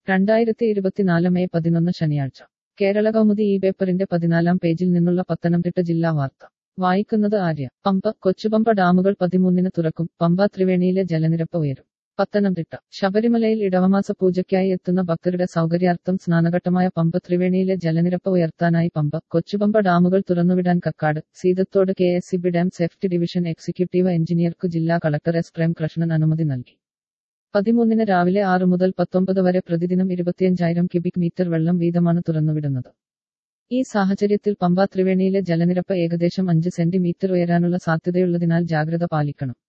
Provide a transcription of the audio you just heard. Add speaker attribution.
Speaker 1: രണ്ടായിരത്തി ഇരുപത്തിനാല് മെയ് പതിനൊന്ന് ശനിയാഴ്ച കേരള കൗമുദി ഈ പേപ്പറിന്റെ പതിനാലാം പേജിൽ നിന്നുള്ള പത്തനംതിട്ട ജില്ലാ വാർത്ത വായിക്കുന്നത് ആര്യ പമ്പ കൊച്ചുപമ്പ ഡാമുകൾ പതിമൂന്നിന് തുറക്കും പമ്പ ത്രിവേണിയിലെ ജലനിരപ്പ് ഉയരും പത്തനംതിട്ട ശബരിമലയിൽ ഇടവമാസ പൂജയ്ക്കായി എത്തുന്ന ഭക്തരുടെ സൗകര്യാർത്ഥം സ്നാനഘട്ടമായ പമ്പ ത്രിവേണിയിലെ ജലനിരപ്പ് ഉയർത്താനായി പമ്പ കൊച്ചുപമ്പ ഡാമുകൾ തുറന്നുവിടാൻ Kakkad Seethathode K S E B dam safety division executive എഞ്ചിനീയർക്കു ജില്ലാ കളക്ടർ എസ് പ്രേംകൃഷ്ണൻ അനുമതി നൽകി പതിമൂന്നിന് രാവിലെ ആറ് മുതൽ പത്തൊമ്പത് വരെ പ്രതിദിനം ഇരുപത്തിയഞ്ചായിരം ക്യൂബിക് മീറ്റർ വെള്ളം വീതമാണ് തുറന്നുവിടുന്നത് ഈ സാഹചര്യത്തിൽ പമ്പ ത്രിവേണിയിലെ ജലനിരപ്പ് ഏകദേശം അഞ്ച് സെന്റിമീറ്റർ ഉയരാനുള്ള സാധ്യതയുള്ളതിനാൽ ജാഗ്രത പാലിക്കണം